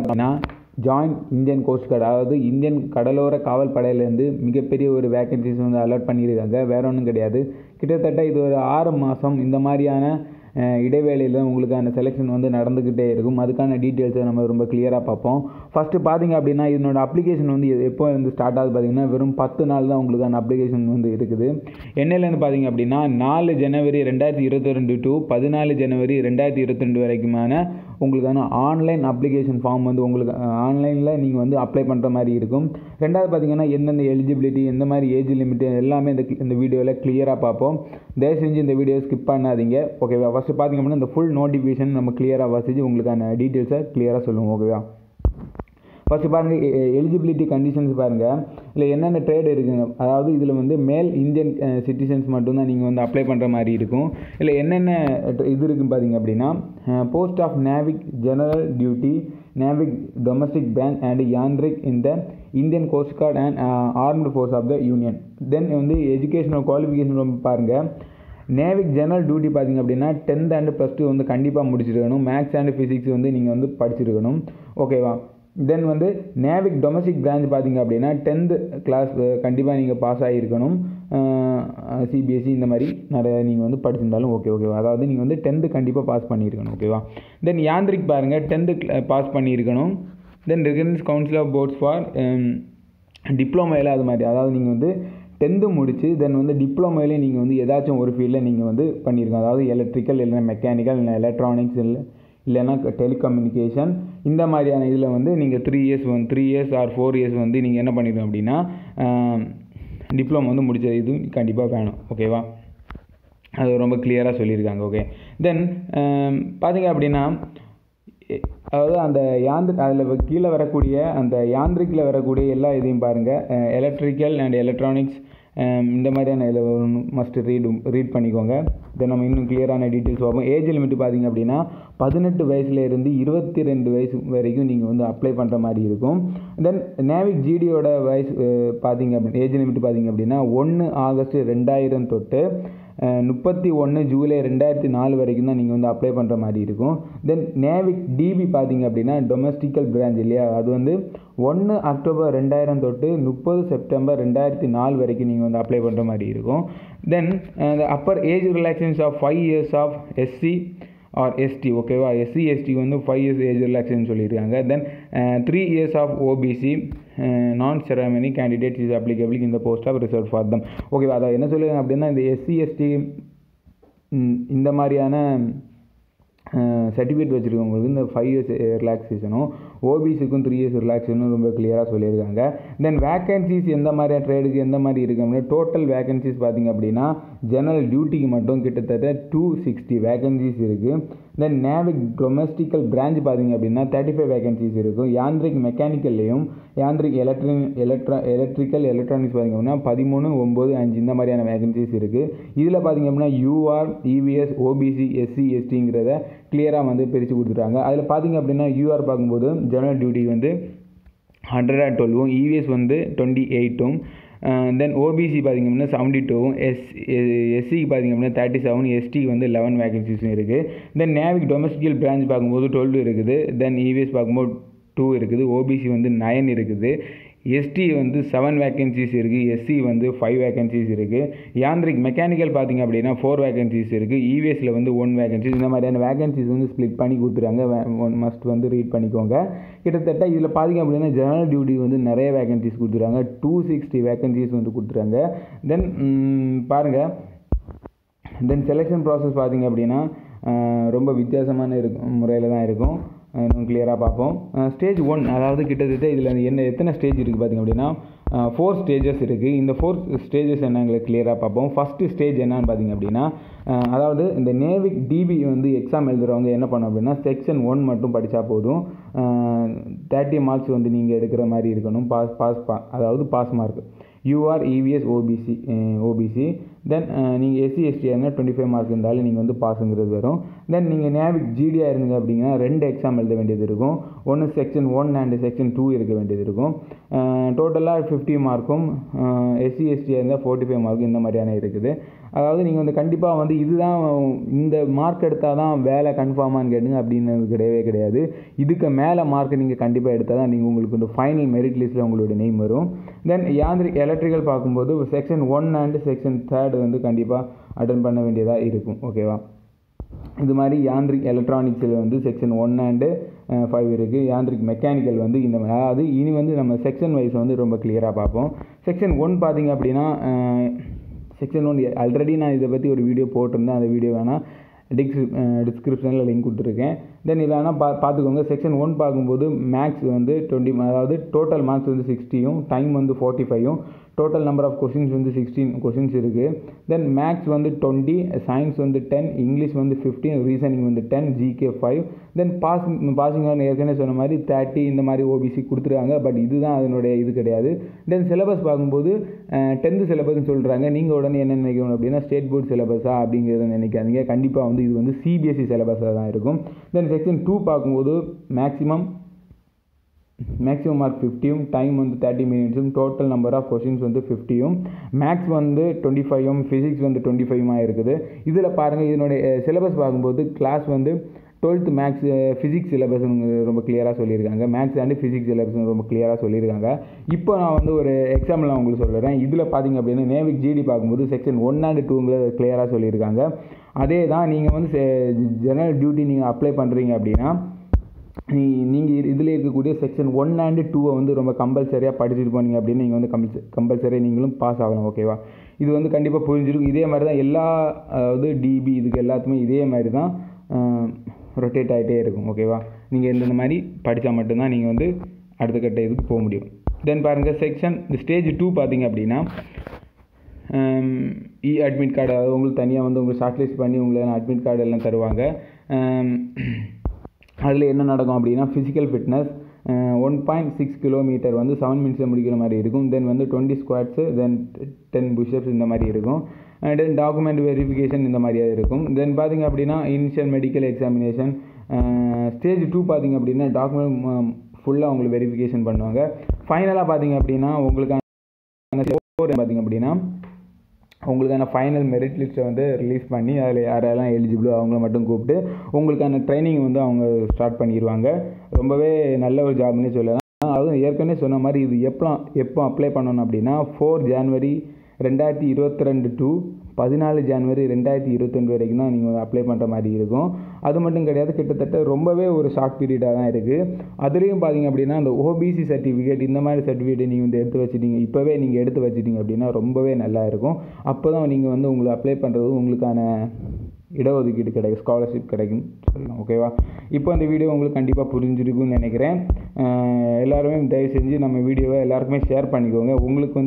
அப்படின்னா joint Indian coast guard அதாவது Indian கடலோர காவல் படையிலேருந்து மிகப்பெரிய ஒரு வேகன்சிஸ் வந்து அலாட் பண்ணியிருக்காங்க வேற ஒன்றும் கிடையாது கிட்டத்தட்ட இது ஒரு ஆறு மாதம் இந்த மாதிரியான அஹ், இடைவேளையில் உங்களுக்கான செலெக்ஷன் வந்து நடந்துக்கிட்டே இருக்கும் அதுக்கான டீட்டெயில்ஸை நம்ம ரொம்ப கிளியராக பார்ப்போம் ஃபஸ்ட்டு பார்த்தீங்க அப்படின்னா இதனோட அப்ளிகேஷன் வந்து எ- எப்போ வந்து ஸ்டார்ட் ஆகுது பார்த்தீங்கன்னா வெறும் பத்து நாள் தான் உங்களுக்கான அப்ளிகேஷன் வந்து இருக்குது என்னையிலேருந்து பார்த்தீங்க அப்படின்னா நாலு ஜனவரி ரெண்டாயிரத்தி இருபத்தி ரெண்டு டு பதினாலு ஜனவரி ரெண்டாயிரத்தி இருபத்தி ரெண்டு வரைக்குமான உங்களுக்கான ஆன்லைன் அப்ளிகேஷன் ஃபார்ம் வந்து உங்களுக்கு ஆன்லைனில் நீங்கள் வந்து அப்ளை பண்ணுற மாதிரி இருக்கும் ரெண்டாவது பார்த்தீங்கன்னா எந்தெந்த எலிஜிபிலிட்டி எந்த மாதிரி ஏஜ் லிமிட் எல்லாமே இந்த இந்த வீடியோவில் கிளியராக பார்ப்போம் தயவு செஞ்சு இந்த வீடியோ ஸ்கிப் பண்ணாதீங்க ஓகேவா ஃபஸ்ட்டு பார்த்தீங்க அப்படின்னா இந்த ஃபுல் நோட்டிஃபிகேஷன் நம்ம கிளியராக வாசிச்சு உங்களுக்கான டீட்டெயில்ஸை கிளியராக சொல்லுவோம் ஓகேவா ஃபஸ்ட்டு பாருங்கள் எலிஜிபிலிட்டி கண்டிஷன்ஸ் பாருங்கள் இல்லை என்னென்ன ட்ரேட் இருக்குங்க அதாவது இதில் வந்து மேல் இந்தியன் சிட்டிசன்ஸ் மட்டும்தான் நீங்கள் வந்து அப்ளை பண்ணுற மாதிரி இருக்கும் இல்லை என்னென்ன tr- இது இருக்குன்னு பார்த்தீங்க அப்படின்னா post of Navik general duty Navik domestic branch and Yantrik in the Indian coast guard and armed force of the union then வந்து எஜுகேஷனல் குவாலிஃபிகேஷன் ரொம்ப பாருங்கள் நேவிக் ஜெனரல் டியூட்டி பார்த்தீங்க அப்படின்னா டென்த் அண்ட் ப்ளஸ் டூ வந்து கண்டிப்பாக முடிச்சிருக்கணும் மேக்ஸ் அண்ட் ஃபிசிக்ஸ் வந்து நீங்கள் வந்து படிச்சிருக்கணும் ஓகேவா தென் வந்து நேவிக் டொமஸ்டிக் பிரான்ச் பார்த்தீங்க அப்படின்னா டென்த்து கிளாஸ் கண்டிப்பாக நீங்கள் பாஸ் ஆகியிருக்கணும் சிபிஎஸ்சி இந்த மாதிரி நிறைய நீங்கள் வந்து படிச்சிருந்தாலும் ஓகே ஓகேவா அதாவது நீங்கள் வந்து டென்த்து கண்டிப்பாக பாஸ் பண்ணியிருக்கணும் ஓகேவா தென் யாந்திரிக் பாருங்கள் டென்த்து பாஸ் பண்ணியிருக்கணும் then recognised council of boards for டிப்ளமோவில் அது மாதிரி அதாவது நீங்கள் வந்து டென்த்து முடிச்சு தென் வந்து டிப்ளமோவிலே நீங்கள் வந்து ஏதாச்சும் ஒரு ஃபீல்டில் நீங்கள் வந்து பண்ணியிருக்கோம் அதாவது எலக்ட்ரிக்கல் இல்லைன்னா மெக்கானிக்கல் இல்லை எலக்ட்ரானிக்ஸ் இல்லை இல்லைன்னா டெலிகம்யூனிகேஷன் இந்த மாதிரியான இதில் வந்து நீங்கள் த்ரீ இயர்ஸ் வந்து three years or four years வந்து நீங்கள் என்ன பண்ணிருக்கோம் அப்படின்னா டிப்ளமோ வந்து முடிச்ச இது கண்டிப்பாக வேணும் ஓகேவா அது ரொம்ப கிளியராக சொல்லியிருக்காங்க ஓகே தென் பார்த்தீங்க அப்படின்னா எ- அதாவது அந்த யாந்திர அதில் கீழே வரக்கூடிய அந்த யாந்திரிக்கில் வரக்கூடிய எல்லா இதையும் பாருங்கள் எலக்ட்ரிக்கல் அண்ட் எலக்ட்ரானிக்ஸ் இந்த மாதிரியான இதில் மஸ்ட் ரீடு ரீட் பண்ணிக்கோங்க தென் நம்ம இன்னும் கிளியரான டீட்டெயில்ஸ் பார்ப்போம் ஏஜ் லிமிட் பார்த்தீங்க அப்படின்னா பதினெட்டு வயசுல இருந்து இருபத்தி ரெண்டு வயசு வரைக்கும் நீங்கள் வந்து அப்ளை பண்ணுற மாதிரி இருக்கும் தென் நேவிக் ஜிடியோட வயசு அஹ், பார்த்தீங்க அப்படி ஏஜ் லிமிட் பார்த்தீங்க அப்படின்னா ஒன்று ஆகஸ்ட் ரெண்டாயிரம் தொட்டு முப்பத்தி ஒன்று ஜூலை ரெண்டாயிரத்தி நாலு வரைக்கும் தான் நீங்கள் வந்து அப்ளை பண்ணுற மாதிரி இருக்கும் தென் நேவிக் டிபி பார்த்தீங்க அப்படின்னா டொமஸ்டிக்கல் பிரான்ச் இல்லையா அது வந்து ஒன்று அக்டோபர் ரெண்டாயிரம் தொட்டு முப்பது செப்டம்பர் ரெண்டாயிரத்தி நாலு வரைக்கும் நீங்கள் வந்து அப்ளை பண்ணுற மாதிரி இருக்கும் then upper age relaxations of five years of SC or ST ஓகேவா எஸ்சி எஸ்டி வந்து ஃபைவ் இயர்ஸ் ஏஜ் ரிலாக்ஸேஷன் சொல்லியிருக்காங்க then three years of OBC non creamy candidate is applicable இந்த post of reserve for them ஓகேவா அதாவது என்ன சொல்லுவாங்க அப்படின்னா இந்த எஸ்சி எஸ்டி இந்த மாதிரியான சர்டிஃபிகேட் வச்சுருக்கவங்களுக்கு இந்த ஃபைவ் இயர்ஸ் ரிலாக்ஸேஷனும் ஓபிசிக்கும் த்ரீ இயர்ஸ் ரிலாக்ஸேஷனும் ரொம்ப கிளியராக சொல்லியிருக்காங்க தென் வேகன்சிஸ் எந்த மாதிரியான ட்ரேடுக்கு எந்த மாதிரி இருக்கு அப்படின்னா டோட்டல் வேகன்சிஸ் பார்த்தீங்க அப்படின்னா ஜெனரல் டியூட்டிக்கு மட்டும் கிட்டத்தட்ட டூ சிக்ஸ்டி வேகன்சிஸ் இருக்குது தென் நேவிக் டொமஸ்டிக்கல் பிரான்ச் பார்த்தீங்க அப்படின்னா தேர்ட்டி ஃபைவ் வேகன்சிஸ் இருக்கும் யாந்திரிக் மெக்கானிக்கல்லையும் Yantrik electric electro electrical electronics பார்த்தீங்க அப்படின்னா பதிமூணு ஒம்பது அஞ்சு இந்த மாதிரியான வேகன்சிஸ் இருக்குது இதில் பார்த்தீங்க அப்படின்னா யூஆர் இவிஎஸ் ஓபிசி எஸ்சி எஸ்டிங்கிறத கிளியராக வந்து பிரித்து கொடுத்துட்டாங்க அதில் பார்த்தீங்க அப்படின்னா யூஆர் பார்க்கும்போது ஜெனரல் டியூட்டி வந்து ஹண்ட்ரட் அண்ட் டுவெல்வும் இவிஎஸ் வந்து டுவெண்ட்டி எயிட்டும் தென் ஓபிசி பார்த்திங்க அப்படின்னா செவன்டி டூவும் எஸ் எஸ்சிக்கு பார்த்திங்க அப்படின்னா தேர்ட்டி செவன் எஸ்டிக்கு வந்து லெவன் வேகன்சிஸும் இருக்குது தென் நேவிக் டொமஸ்டிக்கல் பிரான்ச் பார்க்கும்போது டுவெல் இருக்குது தென் இவிஎஸ் பார்க்கும்போது டூ இருக்குது ஓபிசி வந்து நைன் இருக்குது எஸ்டி வந்து செவன் வேகன்சிஸ் இருக்குது எஸ்சி வந்து ஃபைவ் வேகன்சிஸ் இருக்குது யாந்திரிக் மெக்கானிக்கல் பார்த்தீங்க அப்படின்னா ஃபோர் வேகன்சிஸ் இருக்குது இவிஎஸ்சில் வந்து ஒன் வேகன்சிஸ் இந்த மாதிரியான வேகன்சிஸ் வந்து ஸ்ப்ளிட் பண்ணி கொடுத்துருக்காங்க ஒன் மஸ்ட் வந்து ரீட் பண்ணிக்கோங்க கிட்டத்தட்ட இதில் பார்த்தீங்க அப்படின்னா ஜெனரல் டியூட்டி வந்து நிறைய வேகன்சிஸ் கொடுத்துருக்காங்க டூ சிக்ஸ்டி வேகன்சிஸ் வந்து கொடுத்துருக்காங்க தென் பாருங்கள் தென் செலெக்ஷன் ப்ராசஸ் பார்த்தீங்க அப்படின்னா அஹ், ரொம்ப வித்தியாசமான இருக்கும் முறையில் தான் இருக்கும் அஹ், இன்னும் கிளியராக பார்ப்போம் ஸ்டேஜ் ஒன் அதாவது கிட்டத்தட்ட இதில் என்ன எத்தனை ஸ்டேஜ் இருக்குது பார்த்தீங்க அப்படின்னா ஃபோர் ஸ்டேஜஸ் இருக்குது இந்த ஃபோர் ஸ்டேஜஸ் என்னங்களை கிளியராக பார்ப்போம் ஃபஸ்ட்டு ஸ்டேஜ் என்னன்னு பார்த்தீங்க அப்படின்னா அஹ், அதாவது இந்த நேவிக் டிபி வந்து எக்ஸாம் எழுதுறவங்க என்ன பண்ணணும் அப்படின்னா செக்ஷன் ஒன் மட்டும் படித்தா போதும் தேர்ட்டி மார்க்ஸ் வந்து நீங்கள் எடுக்கிற மாதிரி இருக்கணும் பாஸ் பாஸ் பா அதாவது பாஸ் மார்க் யூஆர் இவிஎஸ் ஓபிசி ஓபிசி தென் நீங்கள் SC ST twenty five mark இருந்தாலும் நீங்கள் வந்து பாஸுங்கிறது வரும் தென் நீங்கள் நேவிக் ஜிடியாக இருந்தீங்க அப்படின்னா ரெண்டு எக்ஸாம் எழுத வேண்டியது இருக்கும் ஒன்று section one and section two இருக்க வேண்டியது இருக்கும் டோட்டலாக ஃபிஃப்டி மார்க்கும் எஸ்சி எஸ்டியாக இருந்தால் ஃபோர்ட்டி ஃபைவ் மார்க்கும் இந்த மாதிரியான இருக்குது அதாவது நீங்கள் வந்து கண்டிப்பாக வந்து இதுதான் இந்த மார்க் எடுத்தால் தான் வேலை கன்ஃபார்மான்னு கேட்டுங்க அப்படின்னு கிடையவே கிடையாது இதுக்கு மேலே மார்க் நீங்கள் கண்டிப்பாக எடுத்தால் தான் நீங்கள் உங்களுக்கு வந்து ஃபைனல் மெரிட் லிஸ்ட்டில் உங்களோட நேம் வரும் தென் யாந்திரிக் எலக்ட்ரிக்கல் பார்க்கும்போது section one and section third வந்து கண்டிப்பாக அட்டன் பண்ண வேண்டியதாக இருக்கும் ஓகேவா இது மாதிரி யாந்திரிக் எலக்ட்ரானிக்ஸில் வந்து செக்ஷன் ஒன் அண்டு ஃபைவ் இருக்குது யாந்திரிக் மெக்கானிக்கல் வந்து இந்த மாதிரி அதாவது இனி வந்து நம்ம செக்ஷன் வைஸ் வந்து ரொம்ப கிளியராக பார்ப்போம் செக்ஷன் ஒன் பார்த்திங்க அப்படின்னா செக்ஷன் ஒன் ஆல்ரெடி நான் இதை பற்றி ஒரு வீடியோ போட்டிருந்தேன் அந்த வீடியோ வேணால் டிஸ்கிரிப் டிஸ்கிரிப்ஷனில் லிங்க் கொடுத்துருக்கேன் தென் இதை வேணால் பா பார்த்துக்கோங்க செக்ஷன் ஒன் பார்க்கும்போது மேக்ஸ் வந்து டுவெண்ட்டி அதாவது டோட்டல் மார்க்ஸ் வந்து சிக்ஸ்டியும் டைம் வந்து ஃபார்ட்டி ஃபைவும் டோட்டல் நம்பர் ஆஃப் கொஷின்ஸ் வந்து சிக்ஸ்டீன் கொஷின்ஸ் இருக்குது தென் மேக்ஸ் வந்து டுவெண்ட்டி சயின்ஸ் வந்து டென் இங்கிலீஷ் வந்து ஃபிஃப்டீன் ரீசனிங் வந்து ten GK five then pass passing ஏற்கனவே சொன்ன மாதிரி தேர்ட்டி இந்த மாதிரி ஓபிசி கொடுத்துருக்காங்க பட் இதுதான் அதனுடைய இது கிடையாது தென் சிலபஸ் பார்க்கும்போது டென்த்து சிலபஸ்னு சொல்கிறாங்க நீங்கள் உடனே என்ன நினைக்கணும் அப்படின்னா ஸ்டேட் போர்ட் சிலபஸா அப்படிங்கிறத நினைக்காதீங்க கண்டிப்பாக வந்து இது வந்து சிபிஎஸ்சி சிலபஸாக தான் இருக்கும் தென் செக்ஷன் டூ பார்க்கும்போது மேக்ஸிமம் மேக்ஸிமம் மார்க் ஃபிஃப்டியும் டைம் வந்து தேர்ட்டி மினிட்ஸும் டோட்டல் நம்பர் ஆஃப் கொஷின்ஸ் வந்து ஃபிஃப்டியும் மேக்ஸ் வந்து டுவெண்ட்டி ஃபைவும் ஃபிசிக்ஸ் வந்து டுவெண்ட்டி ஃபைவ்மாக இருக்குது இதில் பாருங்கள் இதனுடைய சிலபஸ் பார்க்கும்போது கிளாஸ் வந்து டுவெல்த்து மேக்ஸ் ஃபிசிக்ஸ் சிலபஸ் ரொம்ப கிளியராக சொல்லியிருக்காங்க மேக்ஸ் அண்டு ஃபிசிக்ஸ் சிலபஸ் ரொம்ப கிளியராக சொல்லியிருக்காங்க இப்போ நான் வந்து ஒரு எக்ஸாம்பிள் நான் உங்களுக்கு சொல்கிறேன் இதில் பார்த்தீங்க அப்படின்னா நேவிக் ஜிடி பார்க்கும்போது செக்ஷன் ஒன் அண்டு டூங்கிற கிளியராக சொல்லியிருக்காங்க அதே தான் நீங்கள் வந்து ஜெனரல் டியூட்டி நீங்கள் அப்ளை பண்ணுறீங்க அப்படின்னா நீங்கள் இதில் இருக்கக்கூடிய செக்ஷன் ஒன் அண்டு டூவை வந்து ரொம்ப கம்பல்சரியாக படிச்சுட்டு போனீங்க அப்படின்னு நீங்கள் வந்து கம்பல்ச கம்பல்சரியாக நீங்களும் பாஸ் ஆகலாம் ஓகேவா இது வந்து கண்டிப்பாக புரிஞ்சிருக்கும் இதே மாதிரி தான் எல்லா அதாவது டிபி இதுக்கு எல்லாத்துக்குமே இதே மாதிரி தான் ரொட்டேட் ஆகிட்டே இருக்கும் ஓகேவா நீங்கள் இந்த மாதிரி படித்தா மட்டும்தான் நீங்கள் வந்து அடுத்த கட்ட இதுக்கு போக முடியும் தென் பாருங்கள் செக்ஷன் இந்த ஸ்டேஜ் டூ பார்த்தீங்க அப்படின்னா இ அட்மிட் கார்டு அதாவது உங்களுக்கு தனியாக வந்து உங்களுக்கு ஷார்ட்லிஸ்ட் பண்ணி உங்களுக்கு அட்மிட் கார்டு எல்லாம் தருவாங்க அதில் என்ன நடக்கும் அப்படின்னா physical fitness one point six kilometre வந்து செவன் மினிட்ஸில் முடிக்கிற மாதிரி இருக்கும் தென் வந்து twenty squats then ten pushups இந்த மாதிரி இருக்கும் தென் டாக்குமெண்ட் வெரிஃபிகேஷன் இந்த மாதிரியாக இருக்கும் தென் பார்த்திங்க அப்படின்னா initial medical examination stage two பார்த்திங்க அப்படின்னா டாக்குமெண்ட் ஃபுல்லாக உங்களுக்கு வெரிஃபிகேஷன் பண்ணுவாங்க ஃபைனலாக பார்த்திங்க அப்படின்னா உங்களுக்கான பார்த்திங்க அப்படின்னா உங்களுக்கான ஃபைனல் மெரிட் லிஸ்ட்டை வந்து ரிலீஸ் பண்ணி அதில் யாரெல்லாம் எலிஜிபிளோ அவங்கள மட்டும் கூப்பிட்டு உங்களுக்கான ட்ரைனிங் வந்து அவங்க ஸ்டார்ட் பண்ணிடுவாங்க ரொம்பவே நல்ல ஒரு ஜாப்னே சொல்லலாம் அதுவும் ஏற்கனவே சொன்ன மாதிரி இது எப்போ எப்போ அப்ளை பண்ணணும் அப்படின்னா ஃபோர் ஜான்வரி ரெண்டாயிரத்தி இருபத்தி ரெண்டு டு பதினாலு ஜான்வரி ரெண்டாயிரத்தி இருபத்தொன்று வரைக்கும் தான் நீங்கள் அப்ளை பண்ணுற மாதிரி இருக்கும் அது மட்டும் கிடையாது கிட்டத்தட்ட ரொம்பவே ஒரு ஷார்ட் பீரியடாக தான் இருக்குது அதுலேயும் பார்த்தீங்க அப்படின்னா அந்த ஓபிசி சர்டிஃபிகேட் இந்த மாதிரி சர்டிஃபிகேட் நீங்கள் வந்து எடுத்து வச்சுட்டீங்க இப்போவே நீங்கள் எடுத்து வச்சுட்டீங்க அப்படின்னா ரொம்பவே நல்லா இருக்கும் அப்போ தான் நீங்கள் வந்து உங்களை அப்ளை பண்ணுறது உங்களுக்கான இடஒதுக்கீடு கிடைக்கும் ஸ்காலர்ஷிப் கிடைக்கும் சொல்லலாம் ஓகேவா இப்போ அந்த வீடியோ உங்களுக்கு கண்டிப்பாக புரிஞ்சிருக்கும்னு நினைக்கிறேன் எல்லாருமே தயவு செஞ்சு நம்ம வீடியோவை எல்லாருக்குமே ஷேர் பண்ணிக்கோங்க உங்களுக்கு வந்து